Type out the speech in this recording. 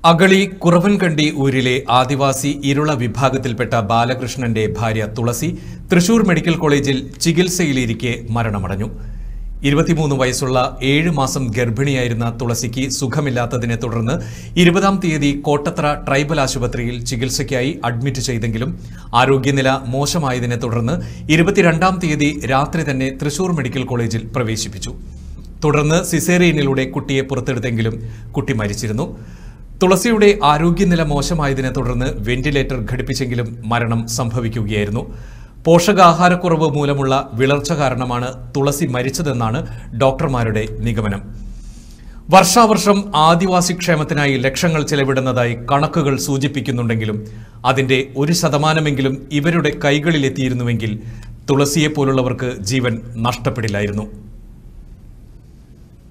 അഗളി കുറവൻകണ്ടി ഊരിലെ ആദിവാസി ഇരുള വിഭാഗത്തിൽപ്പെട്ട ബാലകൃഷ്ണന്റെ ഭാര്യ തുളസി തൃശൂർ മെഡിക്കൽ കോളേജിൽ ചികിത്സയിലിരിക്കെ മരണമടഞ്ഞു ഇരുപത്തിമൂന്ന് വയസ്സുള്ള ഏഴ് മാസം ഗർഭിണിയായിരുന്ന തുളസിക്ക് സുഖമില്ലാത്തതിനെ തുടർന്ന് ഇരുപതാം തീയതി കോട്ടത്ര ട്രൈബൽ ആശുപത്രിയിൽ ചികിത്സയ്ക്കായി അഡ്മിറ്റ് ചെയ്തെങ്കിലും ആരോഗ്യനില മോശമായതിനെ തുടർന്ന് ഇരുപത്തിരണ്ടാം തീയതി രാത്രി തന്നെ തൃശൂർ മെഡിക്കൽ കോളേജിൽ പ്രവേശിപ്പിച്ചു തുടർന്ന് സിസേറിയനിലൂടെ കുട്ടിയെ പുറത്തെടുത്തെങ്കിലും കുട്ടി മരിച്ചിരുന്നു തുളസിയുടെ ആരോഗ്യനില മോശമായതിനെ തുടർന്ന് വെന്റിലേറ്റർ ഘടിപ്പിച്ചെങ്കിലും മരണം സംഭവിക്കുകയായിരുന്നു പോഷകാഹാരക്കുറവ് മൂലമുള്ള വിളർച്ച കാരണമാണ് തുളസി മരിച്ചതെന്നാണ് ഡോക്ടർമാരുടെ നിഗമനം വർഷാവർഷം ആദിവാസി ക്ഷേമത്തിനായി ലക്ഷങ്ങൾ ചെലവിടുന്നതായി കണക്കുകൾ സൂചിപ്പിക്കുന്നുണ്ടെങ്കിലും അതിന്റെ ഒരു ശതമാനമെങ്കിലും ഇവരുടെ കൈകളിലെത്തിയിരുന്നുവെങ്കിൽ തുളസിയെപ്പോലുള്ളവർക്ക് ജീവൻ നഷ്ടപ്പെടില്ലായിരുന്നു